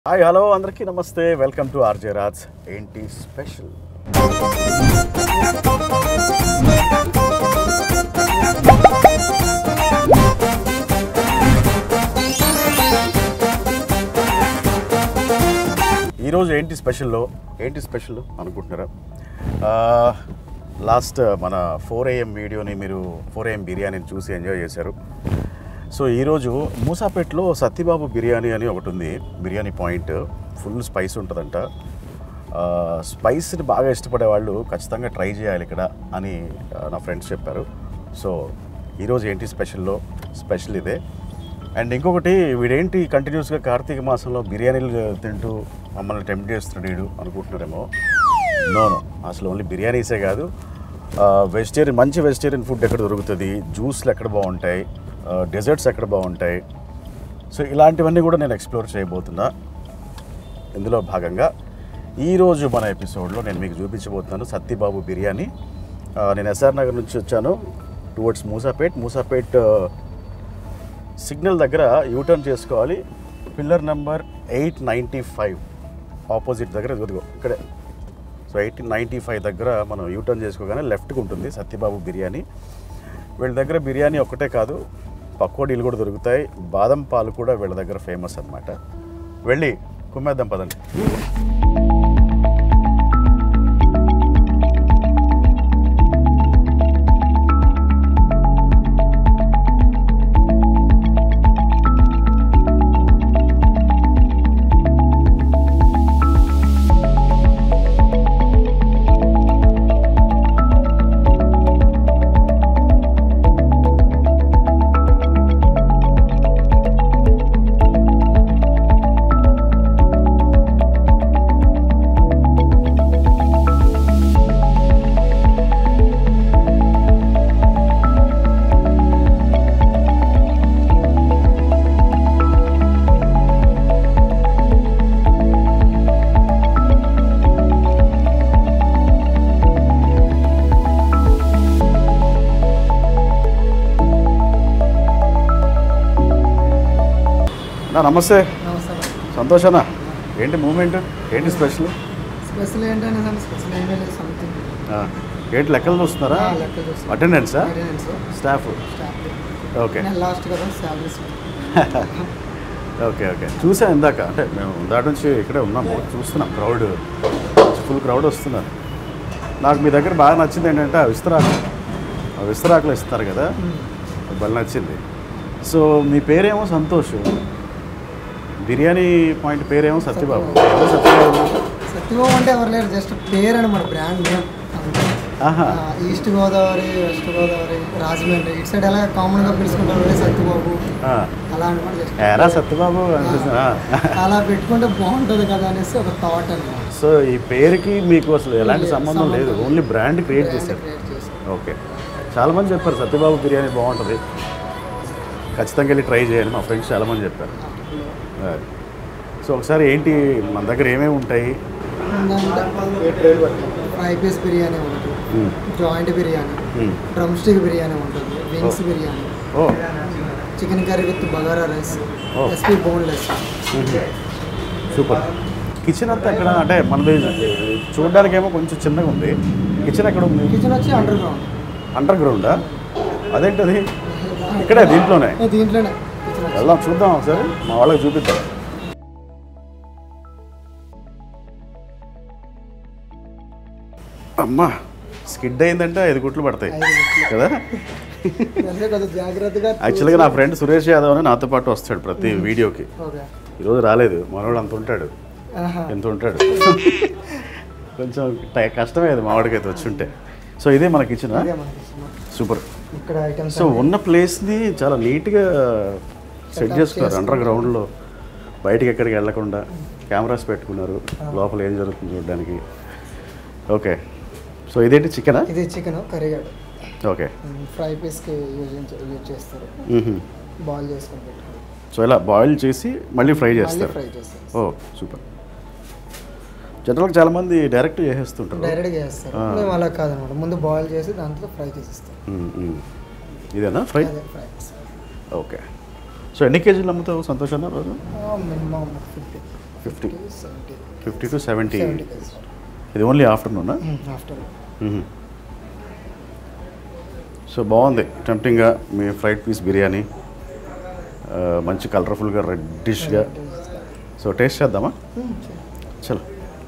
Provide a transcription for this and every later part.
Hi hello అందరికీ నమస్తే welcome to RJ Raj ఏంటి స్పెషల్ ఈరోజు ఏంటి స్పెషల్లో ఏంటి స్పెషల్ అనుకుంటున్నారా లాస్ట్ మన ఫోర్ ఏఎం వీడియోని మీరు ఫోర్ ఏఎం బిర్యానీని చూసి ఎంజాయ్ చేశారు సో ఈరోజు మూసాపేట్లో సత్యబాబు బిర్యానీ అని ఒకటి ఉంది బిర్యానీ పాయింట్ ఫుల్ స్పైస్ ఉంటుందంట ఆ, స్పైస్ని బాగా ఇష్టపడే వాళ్ళు ఖచ్చితంగా ట్రై చేయాలి ఇక్కడ అని ఆ, నా ఫ్రెండ్స్ చెప్పారు సో ఈరోజు ఏంటి స్పెషల్లో స్పెషల్ ఇదే అండ్ ఇంకొకటి వీడేంటి కంటిన్యూస్గా కార్తీక మాసంలో బిర్యానీలు తింటూ మమ్మల్ని టెంప్ట్ చేస్తున్నాడు వీడు అనుకుంటున్నారేమో నో నో అసలు ఓన్లీ బిర్యానీసే కాదు వెజిటేరియన్ మంచి వెజిటేరియన్ ఫుడ్ ఎక్కడ దొరుకుతుంది జ్యూస్లు ఎక్కడ బాగుంటాయి డెజర్ట్స్ ఎక్కడ బాగుంటాయి సో ఇలాంటివన్నీ కూడా నేను ఎక్స్ప్లోర్ చేయబోతున్నా ఇందులో భాగంగా ఈరోజు మన ఎపిసోడ్లో నేను మీకు చూపించబోతున్నాను సత్యబాబు బిర్యానీ ఆ, నేను ఎస్ఆర్ నగర్ నుంచి వచ్చాను టువర్డ్స్ మూసాపేట్ మూసాపేట్ ఆ, సిగ్నల్ దగ్గర యూటర్న్ చేసుకోవాలి pillar number eight ninety five opposite దగ్గర ఇదిగో ఇక్కడే సో ఎయిట్ నైంటీ ఫైవ్ దగ్గర మనం యూటర్న్ చేసుకోగానే లెఫ్ట్కి ఉంటుంది సత్యబాబు బిర్యానీ వీళ్ళ దగ్గర బిర్యానీ ఒక్కటే కాదు పకోడీలు కూడా దొరుకుతాయి బాదం పాలు కూడా వీళ్ళ దగ్గర ఫేమస్ అన్నమాట వెళ్ళి కుమ్మేద్దాం పదండి నా నమస్తే నమస్కారం సంతోషనా ఏంటి మూమెంట్ ఏంటి స్పెషల్ స్పెషల్ ఏంటంటే సార్ స్పెషల్ ఏమీ లేదు సంథింగ్ ఏంటి లెక్కలు చూస్తున్నారా లెక్క చూస్తాం అటెండెన్సా అటెండెన్స్ స్టాఫ్ స్టాఫ్ ఓకే నేను లాస్ట్ కదా శాలరీస్ ఓకే ఓకే చూసా ఇందాక అంటే మేము దాటి నుంచి ఇక్కడే ఉన్నాము చూస్తున్నాం క్రౌడ్ ఫుల్ క్రౌడ్ వస్తున్నారు నాకు మీ దగ్గర బాగా నచ్చింది ఏంటంటే ఆ విస్తరాకు ఆ విస్తరాకులు ఇస్తారు కదా అది బాగా నచ్చింది సో మీ పేరేమో సంతోష్ బిర్యానీ పాయింట్ పేరేమో సత్యబాబు ఎవరు సత్యబాబు సత్యబాబు అంటే ఎవరు లేరు జస్ట్ పేరు అని మన బ్రాండ్ నేమ్ అంతే ఆహా ఆ, ఈస్ట్ గోదావరి వెస్ట్ గోదావరి రాజమండ్రి ఇటు సైడ్ ఎలా కామన్గా పిలుచుకుంటారు "ఒరే సత్యబాబు ఆ. అలా అనమాట జస్ట్ ఏరా సత్యబాబు అనిపిస్తుంది అలా పెట్టుకుంటే బాగుంటుంది కదా అనేసి ఒక థాట్ అనమాట సో ఈ పేరుకి మీకు అసలు ఎలాంటి లేదు, సంబంధం లేదు సంబంధం ఓన్లీ బ్రాండ్ క్రియేట్ Brand చేశారు create చేశాం. ఓకే చాలామంది చెప్పారు సత్యబాబు బిర్యానీ బాగుంటుంది ఖచ్చితంగా వెళ్ళి ట్రై చేయండి మా ఫ్రెండ్స్ చాలామంది చెప్పారు అది. సో ఒకసారి ఏంటి మన దగ్గర ఏమేమి ఉంటాయి ఫ్రై పీస్ బిర్యానీ ఉంటుంది మ్మ్. జాయింట్ బిర్యానీ మ్మ్. డ్రమ్ స్టిక్ బిర్యానీ ఉంటుంది వింగ్స్ Oh. బిర్యానీ ఓ chicken curry with bagara rice Oh. ఎస్పీ బోన్లెస్ సూపర్ కిచెన్ అంతా ఎక్కడ అంటే మనది చూడడానికి ఏమో కొంచెం చిన్నగా ఉంది కిచెన్ ఎక్కడ ఉంది కిచెన్ వచ్చి అండర్ గ్రౌండ్ అండర్ గ్రౌండా అదేంటది ఇక్కడే దీంట్లోనే దీంట్లోనే కిచెన్ వచ్చి వెళ్దాం చూద్దాం ఒకసారి మా వాళ్ళకి చూపిద్దాం అమ్మా స్కిడ్ అయిందంటే ఐదు గుట్లు పడతాయి ఐదు గుట్లు. కదా అదే కొంచెం జాగ్రత్తగా యాక్చువల్గా నా ఫ్రెండ్ సురేష్ యాదవ్ అని నాతో పాటు వస్తాడు ప్రతి వీడియోకి ఓకే ఈరోజు రాలేదు మనోడు అంత ఉంటాడు ఆహా. ఎంత ఉంటాడు కొంచెం టై- కష్టమే అది మావాడికైతే వచ్చి ఉంటే సో ఇదే మన కిచెన్ ఇదే మన kitchen. సూపర్ ఇక్కడ ఐటమ్స్ సో ఉన్న ప్లేస్ని చాలా నీట్గా సెట్ చేసుకున్నారు అండర్ గ్రౌండ్లో బయటికి ఎక్కడికి వెళ్ళకుండా కెమెరాస్ పెట్టుకున్నారు లోపల ఏం జరుగుతుంది చూడడానికి ఓకే సో ఇదేంటి చికెనా ఇది చికెన్ కర్రీ ఓకే ఫ్రై పీస్కి యూజ్ యూజ్ చేస్తారు బాయిల్ చేసుకొని పెట్టుకోవాలి సో ఇలా బాయిల్ చేసి మళ్ళీ ఫ్రై మళ్ళీ చేస్తారు ఫ్రై చేస్తారు ఓ సూపర్ జనరల్గా చాలామంది డైరెక్ట్ చేసేస్తుంటారు డైరెక్ట్గా చేస్తారు ఆ. మేము అలా కాదనమాట ముందు బాయిల్ చేసి దాంట్లో ఫ్రై చేసేస్తాం మ్మ్, మ్మ్. ఇదేనా ఫ్రై అదే ఫ్రై ఓకే సో ఎన్ని కేజీలు అమ్ముతావు సంతోషాన్ని రోజు minimum fifty fifty seventy fifty to seventy seventy kgs ఇది ఓన్లీ ఆఫ్టర్నూనా ఆఫ్టర్ సో బాగుంది టెంప్టింగ్గా మీ ఫ్రైడ్ పీస్ బిర్యానీ ఆ, మంచి కలర్ఫుల్గా రెడ్డిష్గా సో టేస్ట్ చేద్దామా చలో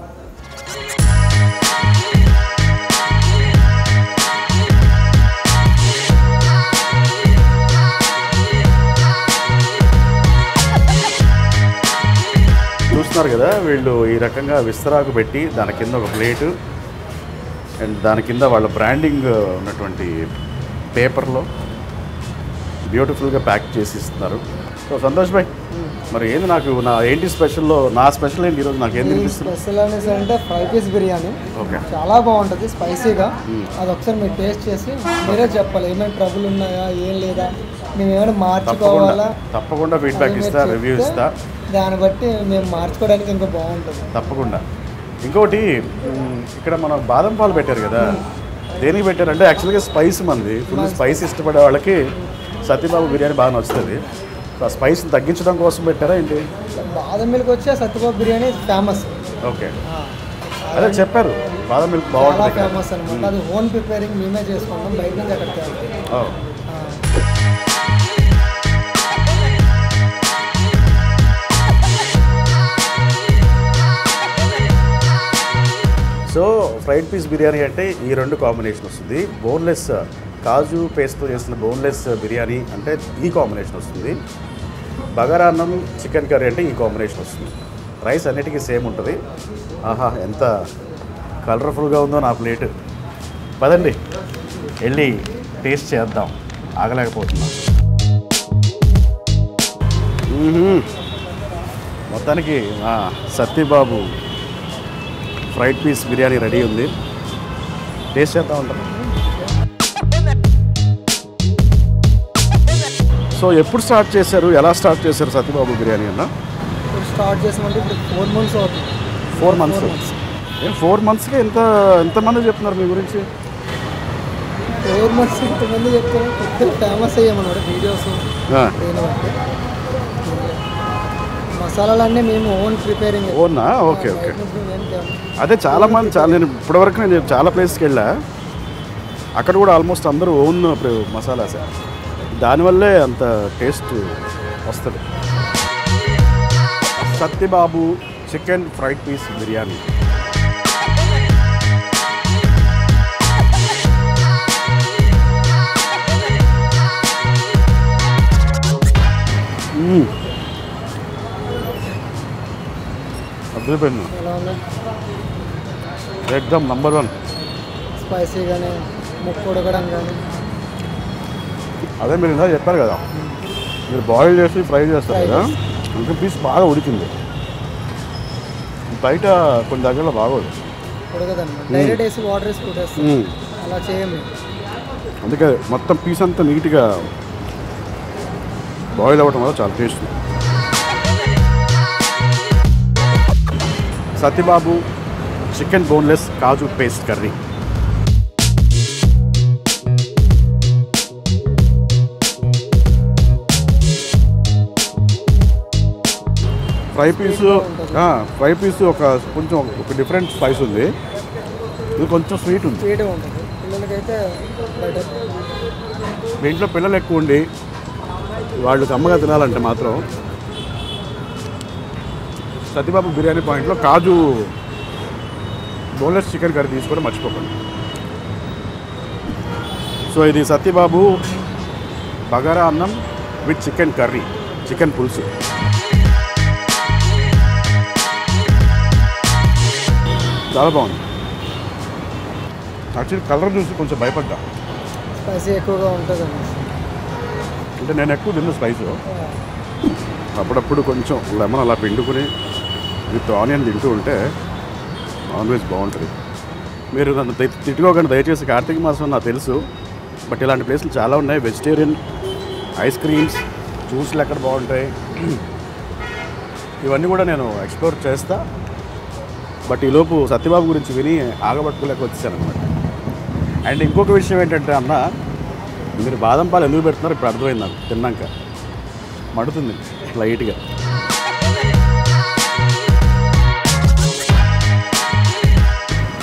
చూస్తున్నారు కదా వీళ్ళు ఈ రకంగా విస్తరాకు పెట్టి దాని కింద ఒక ప్లేటు అండ్ దాని కింద వాళ్ళ బ్రాండింగ్ ఉన్నటువంటి పేపర్లో బ్యూటిఫుల్గా ప్యాక్ చేసి ఇస్తున్నారు సో సంతోష్ భాయ్ మరి ఏంది నాకు నా ఏంటి స్పెషల్లో నా స్పెషల్ ఏంటి ఈరోజు నాకు ఏం తినిపిస్తుంది స్పెషల్ అనేసి అంటే ఫ్రై పీస్ బిర్యానీ ఓకే చాలా బాగుంటుంది స్పైసీగా అది ఒకసారి మీరు టేస్ట్ చేసి మీరే చెప్పాలి ఏమైనా ట్రబుల్ ఉన్నాయా ఏం లేదా మేము ఏమైనా తప్పకుండా మార్చుకోవాలా తప్పకుండా ఫీడ్బ్యాక్ అది మీరు ఇస్తా రివ్యూ చెప్తే ఇస్తా దాన్ని బట్టి మేము మార్చుకోవడానికి ఇంకా బాగుంటుంది తప్పకుండా ఇంకోటి మ్, ఇక్కడ మనం బాదం పాలు పెట్టారు కదా దేనికి పెట్టారు అంటే యాక్చువల్గా స్పైస్ మంది ఫుల్ స్పైస్ ఇష్టపడే వాళ్ళకి సత్యబాబు బిర్యానీ బాగా నచ్చుతుంది సో ఆ స్పైస్ని తగ్గించడం కోసం పెట్టారా ఏంటి బాదం మిల్క్ వచ్చే సత్యబాబు బిర్యానీ ఫేమస్ ఓకే అదే చెప్పారు బాదం మిల్క్ చాలా బాగుంటుంది ఇక్కడ. ఫేమస్ అనమాట అది ఓన్ ప్రిపేరింగ్ మేమే చేసుకుంటాం బయట నుంచి అక్కడ తేవాలి. ఓ. ఆ, సో ఫ్రైడ్ పీస్ బిర్యానీ అంటే ఈ రెండు కాంబినేషన్ వస్తుంది బోన్లెస్ కాజు పేస్ట్తో చేసిన బోన్లెస్ బిర్యానీ అంటే ఈ కాంబినేషన్ వస్తుంది బగారా అన్నం చికెన్ కర్రీ అంటే ఈ కాంబినేషన్ వస్తుంది రైస్ అన్నిటికీ సేమ్ ఉంటుంది ఆహా ఎంత కలర్ఫుల్గా ఉందో నా ప్లేట్ పదండి వెళ్ళి టేస్ట్ చేద్దాం ఆగలేకపోతున్నాం మ్మ్హ్మ్. మొత్తానికి మా Satyababu fried piece biryani ready ఉంది టేస్ట్ చేద్దాం ఉంటాం సో ఎప్పుడు స్టార్ట్ చేశారు ఎలా స్టార్ట్ చేశారు సత్యబాబు బిర్యానీ అన్న ఇప్పుడు స్టార్ట్ చేసామంటే ఇప్పుడు ఫోర్ మంత్స్ అవుతుంది ఫోర్ మంత్స్ Four months. ఏం ఫోర్ మంత్స్కి ఎంత ఎంతమంది చెప్తున్నారు మీ గురించి ఫోర్ మంత్స్ ఇంతమంది చెప్తారు కొద్దిగా ఫేమస్ అయ్యామన్నాడు వీడియోస్ ఆ, దేని బట్టి మసాలాలన్నీ మేము ఓన్ ప్రిపేరింగ్ ఓనా ఓకే ఓకే అదే చాలా మంది చాలా నేను ఇప్పటివరకు నేను చాలా ప్లేస్కి వెళ్ళా అక్కడ కూడా ఆల్మోస్ట్ అందరూ ఓన్ మసాలాస్ దానివల్లే అంత టేస్ట్ వస్తుంది Satyababu chicken fried piece biryani మ్మ్. అద్భుతమైన ఎలా ఉన్నాయి ఎక్దమ్ నంబర్ వన్ స్పైసీ కానీ ముక్కు ఉడకడం కానీ అదే మీరు ఇందా చెప్పారు కదా మీరు బాయిల్ చేసి ఫ్రై చేస్తారు Fry కదా ఇంకా పీస్ బాగా ఉడికింది బయట కొన్ని దగ్గరలో బాగోదు ఉడకదన్నమాట డైరెక్ట్ వేసి వాటర్ వేసి కొట్టేస్తాం మ్మ్. అలా చేయండి అందుకే మొత్తం పీస్ అంతా నీట్గా బాయిల్ అవ్వటం వల్ల చాలా taste Satyababu chicken boneless kaju paste curry fry piece fry piece ఒక కొంచెం ఒక డిఫరెంట్ స్పైస్ ఉంది ఇది కొంచెం స్వీట్ ఉంది స్వీట్గా ఉంటుంది పిల్లలకైతే బెటర్ మీ ఇంట్లో పిల్లలు ఎక్కువ ఉండి వాళ్ళు కమ్మగా తినాలంటే మాత్రం సతీబాబు బిర్యానీ పాయింట్లో కాజు బోన్లెస్ చికెన్ కర్రీ తీసుకోవడం మర్చిపోకండి సో ఇది సత్యబాబు బగారా అన్నం విత్ చికెన్ కర్రీ చికెన్ పులుసు చాలా బాగుంది యాక్చువల్లీ కలర్ చూసి కొంచెం భయపడ్డా స్పైసీ ఎక్కువగా ఉంటుంది అంటే నేను ఎక్కువ తిన్న స్పైస్ అప్పుడప్పుడు కొంచెం లెమన్ అలా పిండుకుని విత్ ఆనియన్ తింటూ ఉంటే నాన్ వెజ్ బాగుంటుంది మీరు నన్ను తి- తిట్టుకోకండి దయచేసి కార్తీక మాసం నాకు తెలుసు బట్ ఇలాంటి ప్లేస్లు చాలా ఉన్నాయి వెజిటేరియన్ ఐస్ క్రీమ్స్ జ్యూస్లు ఎక్కడ బాగుంటాయి ఇవన్నీ కూడా నేను ఎక్స్ప్లోర్ చేస్తా బట్ ఈలోపు సత్యబాబు గురించి విని ఆగబట్టుకోలేక వచ్చేసాను అనమాట అండ్ ఇంకొక విషయం ఏంటంటే అన్న మీరు బాదం పాలు ఎందుకు పెడుతున్నారు ఇప్పుడు అర్థమైంది నాకు తిన్నాక మడుతుంది లైట్గా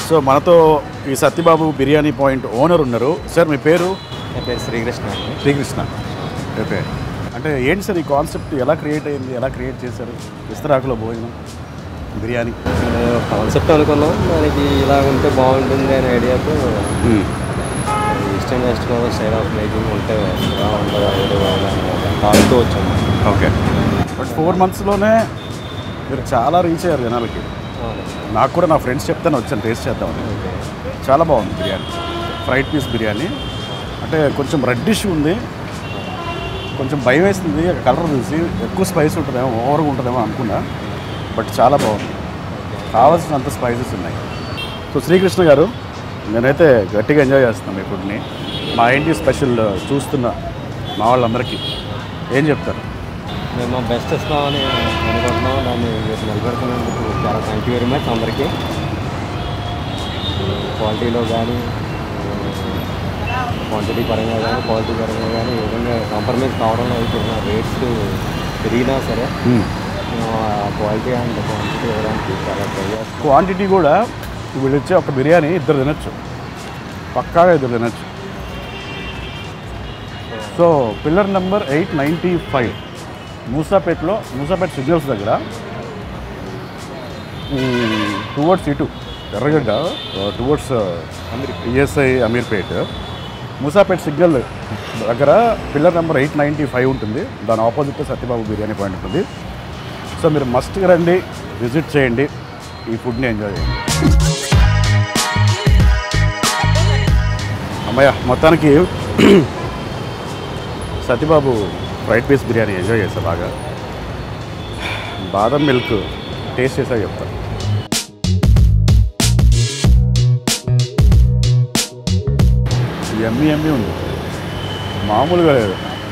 సో మనతో ఈ సత్యబాబు బిర్యానీ పాయింట్ ఓనర్ ఉన్నారు సార్ మీ పేరు నా పేరు శ్రీకృష్ణ అండి శ్రీకృష్ణ ఓకే అంటే ఏంటి సార్ ఈ కాన్సెప్ట్ ఎలా క్రియేట్ అయింది ఎలా క్రియేట్ చేశారు విస్తరాకులో భోజనం బిర్యానీ కాన్సెప్ట్ అనుకున్నాం దానికి ఇలా ఉంటే బాగుంటుంది అనే ఐడియాతో eastern west Goa style of making ఉంటే ఎలా ఉంటుందా ఏదో థాట్తో వచ్చాము ఓకే బట్ ఫోర్ మంత్స్లోనే మీరు చాలా రీచ్ అయ్యారు జనాలకి అవును. నాకు కూడా నా ఫ్రెండ్స్ చెప్తాను వచ్చాను టేస్ట్ చేద్దామని ఓకే. చాలా బాగుంది బిర్యానీ ఫ్రైడ్ పీస్ బిర్యానీ అంటే కొంచెం రెడ్డిష్ ఉంది కొంచెం భయం వేస్తుంది కలర్ చూసి ఎక్కువ స్పైస్ ఉంటుందేమో ఓవర్గా ఉంటుందేమో అనుకున్నా బట్ చాలా బాగుంది కావాల్సినంత స్పైసెస్ ఉన్నాయి సో శ్రీకృష్ణ గారు నేనైతే గట్టిగా ఎంజాయ్ చేస్తున్నాను మీ ఫుడ్ని మా ఇంటి స్పెషల్ చూస్తున్న మా వాళ్ళందరికీ ఏం చెప్తారు మేము మా బెస్ట్ ఇస్తామని అనుకుంటున్నాం దాన్ని మీరు నిలబెడుతున్నందుకు చాలా థ్యాంక్ యూ వెరీ మచ్ అందరికీ క్వాలిటీలో కానీ క్వాంటిటీ పరంగా కానీ క్వాలిటీ పరంగా కానీ ఈ విధంగా కాంప్రమైజ్ కావడం అవుతున్న రేట్స్ పెరిగినా సరే మేము ఆ క్వాలిటీ అండ్ క్వాంటిటీ ఇవ్వడానికి చాలా ట్రై చేస్తాం క్వాంటిటీ కూడా వీళ్ళు ఇచ్చే ఒక బిర్యానీ ఇద్దరు తినచ్చు పక్కాగా ఇద్దరు తినచ్చు so pillar number eight ninety five మూసాపేట్లో మూసాపేట సిగ్నల్స్ దగ్గర టువర్డ్స్ ఇటు Erragadda towards ESI Ameerpet Moosapet signal దగ్గర pillar number eight ninety five ఉంటుంది దాని ఆపోజిట్లో సత్యబాబు బిర్యానీ పాయింట్ ఉంటుంది సో మీరు మస్ట్గా రండి విజిట్ చేయండి ఈ ఫుడ్ని ఎంజాయ్ చేయండి అమ్మయ్య మొత్తానికి Satyababu fried piece biryani enjoy చేస్తా బాగా బాదం మిల్క్ టేస్ట్ చేసా చెప్తా ఎమ్మి ఎమ్మి ఉంది మామూలుగా లేదు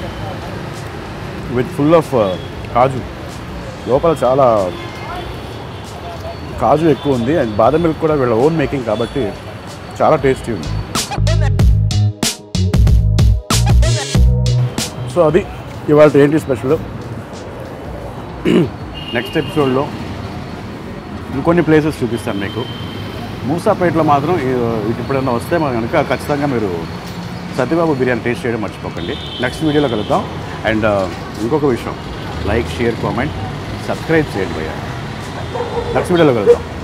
విత్ ఫుల్ ఆఫ్ కాజు లోపల చాలా కాజు ఎక్కువ ఉంది అండ్ బాదం మిల్క్ కూడా వీళ్ళ ఓన్ మేకింగ్ కాబట్టి చాలా టేస్టీ ఉంది సో అది ఇవాళ ఏంటి స్పెషల్ నెక్స్ట్ ఎపిసోడ్లో ఇంకొన్ని ప్లేసెస్ చూపిస్తాను మీకు మూసాపేటలో మాత్రం ఈ- ఇటు ఎప్పుడైనా వస్తే మన కనుక ఖచ్చితంగా మీరు సత్యబాబు బిర్యానీ టేస్ట్ చేయడం మర్చిపోకండి నెక్స్ట్ వీడియోలో కలుద్దాం అండ్ ఇంకొక విషయం లైక్ షేర్ కామెంట్ సబ్స్క్రైబ్ చేయండి భయ్యా నెక్స్ట్ వీడియోలో కలుద్దాం